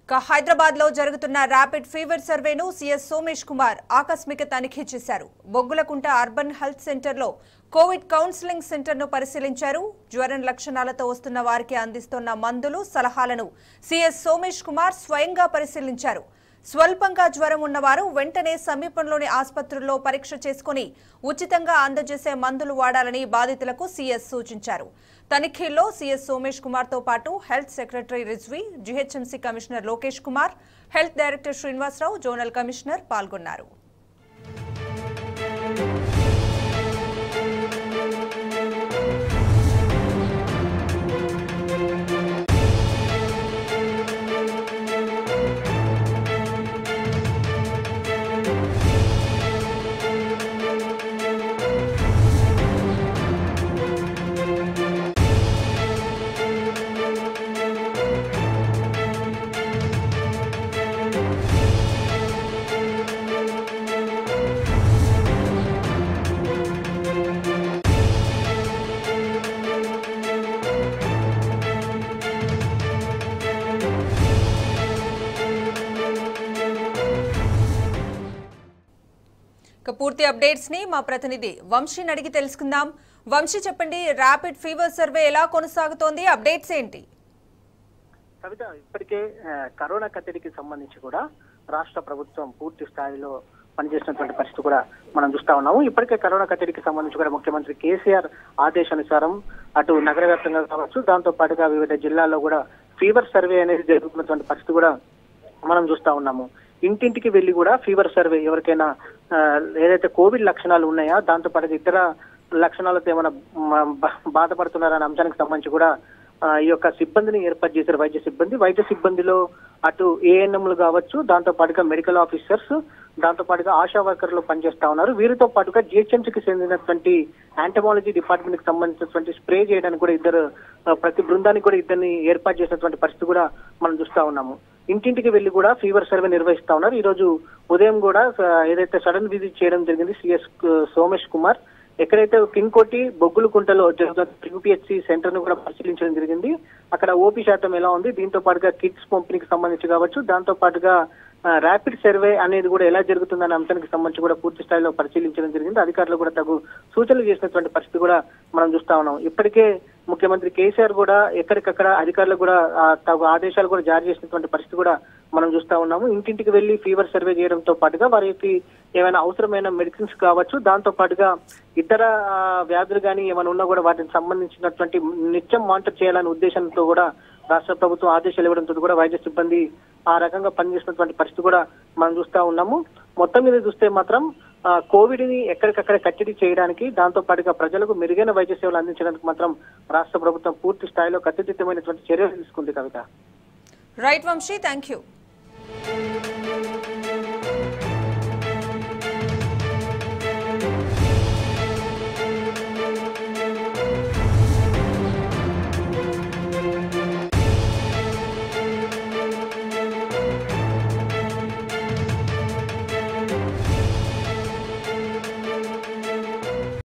ఇక హైదరాబాద్ లో జరుగుతున్న ర్యాపిడ్ ఫీవర్ సర్వేను సీఎస్ సోమేష్ కుమార్ ఆకస్మిక తనిఖీ చేశారు బొగ్గులకుంట అర్బన్ హెల్త్ సెంటర్ లో కోవిడ్ కౌన్సిలింగ్ సెంటర్ ను పరిశీలించారు జ్వరం లక్షణాలతో వస్తున్న వారికి అందిస్తున్న మందులు సలహాలను సీఎస్ సోమేష్ కుమార్ స్వయంగా పరిశీలించారు స్వల్పంగా జ్వరం ఉన్నవారు వెంటనే సమీపంలోని ఆసుపత్రుల్లో పరీక్ష చేసుకుని ఉచితంగా అందజేసే మందులు వాడాలని బాధితులకు సీఎస్ సూచించారు తనిఖీల్లో సీఎస్ సోమేష్ కుమార్ తో పాటు health secretary Rizvi GHMC commissioner Lokesh Kumar health director Srinivasarao zonal commissioner పాల్గొన్నారు ఇక పూర్తి అప్డేట్స్ ని మా ప్రతినిధి వంశీని అడిగి తెలుసుకుందాం వంశీ చెప్పండి ర్యాపిడ్ ఫీవర్ సర్వే ఎలా కొనసాగుతోంది అప్డేట్స్ ఏంటి కవిత ఇప్పటికే ఆ, కరోనా కట్టడికి సంబంధించి కూడా రాష్ట్ర ప్రభుత్వం పూర్తి స్థాయిలో పనిచేసినటువంటి పరిస్థితి కూడా మనం చూస్తా ఉన్నాము ఇప్పటికే కరోనా కట్టడికి సంబంధించి కూడా ముఖ్యమంత్రి కేసీఆర్ ఆదేశానుసారం అటు నగర వ్యాప్తంగా కావచ్చు దాంతో పాటుగా వివిధ జిల్లాల్లో కూడా ఫీవర్ సర్వే అనేది జరుగుతున్నటువంటి పరిస్థితి కూడా మనం చూస్తా ఉన్నాము ఇంటింటికి వెళ్లి కూడా ఫీవర్ సర్వే ఎవరికైనా ఆ, ఏదైతే కోవిడ్ లక్షణాలు ఉన్నాయా దాంతో పాటు ఇతర లక్షణాలతో ఏమైనా మ- బా- బాధపడుతున్నారనే అంశానికి సంబంధించి కూడా ఆ, ఈ యొక్క సిబ్బందిని ఏర్పాటు చేశారు వైద్య సిబ్బంది వైద్య సిబ్బందిలో అటు ఏఎన్ఎంలు కావచ్చు దాంతో పాటుగా మెడికల్ ఆఫీసర్స్ దాంతో పాటుగా ఆశా వర్కర్లు పనిచేస్తా ఉన్నారు వీరితో పాటుగా జిహెచ్ఎంసీకి చెందినటువంటి యాంటమాలజీ డిపార్ట్మెంట్ కి సంబంధించినటువంటి స్ప్రే చేయడానికి కూడా ఇద్దరు ఆ, ప్రతి బృందానికి కూడా ఇద్దరిని ఏర్పాటు చేసినటువంటి పరిస్థితి కూడా మనం చూస్తా ఉన్నాము ఇంటింటికి వెళ్లి కూడా ఫీవర్ సర్వే నిర్వహిస్తా ఉన్నారు ఈ రోజు ఉదయం కూడా ఆ, ఏదైతే సడన్ విజిట్ చేయడం జరిగింది సిఎస్ సోమేష్ కుమార్ ఎక్కడైతే కింగ్కోటి బొగ్గుల కుంటలో జరుగుతున్న యూపీహెచ్సి సెంటర్ ను కూడా పరిశీలించడం జరిగింది అక్కడ ఓపీ శాతం ఎలా ఉంది దీంతో పాటుగా కిట్స్ పంపిణీకి సంబంధించి కావచ్చు దాంతో పాటుగా ర్యాపిడ్ సర్వే అనేది కూడా ఎలా జరుగుతుందనే అంశానికి సంబంధించి కూడా పూర్తి స్థాయిలో పరిశీలించడం జరిగింది అధికారులు కూడా తగు సూచనలు చేసినటువంటి పరిస్థితి కూడా మనం చూస్తా ఉన్నాం ఇప్పటికే ముఖ్యమంత్రి కేసీఆర్ కూడా ఎక్కడికక్కడ అధికారులకు కూడా ఆ, తగు ఆదేశాలు కూడా జారీ చేసినటువంటి పరిస్థితి కూడా మనం చూస్తా ఉన్నాము ఇంటింటికి వెళ్లి ఫీవర్ సర్వే చేయడంతో పాటుగా వారికి ఏమైనా అవసరమైన మెడిసిన్స్ కావచ్చు దాంతో పాటుగా ఇతర ఆ, వ్యాధులు కానీ ఏమైనా ఉన్నా కూడా వాటికి సంబంధించినటువంటి నిత్యం మానిటర్ చేయాలనే ఉద్దేశంతో కూడా రాష్ట్ర ప్రభుత్వం ఆదేశాలు ఇవ్వడంతో కూడా వైద్య సిబ్బంది ఆ రకంగా పనిచేసినటువంటి పరిస్థితి కూడా మనం చూస్తా ఉన్నాము మొత్తం మీద చూస్తే మాత్రం ఆ, కోవిడ్ ని ఎక్కడికక్కడ కట్టడి చేయడానికి దాంతో పాటుగా ప్రజలకు మెరుగైన వైద్య సేవలు అందించడానికి మాత్రం రాష్ట్ర ప్రభుత్వం పూర్తి స్థాయిలో కట్టుదిట్టమైనటువంటి చర్యలు తీసుకుంది Kavitha right Vamshi thank you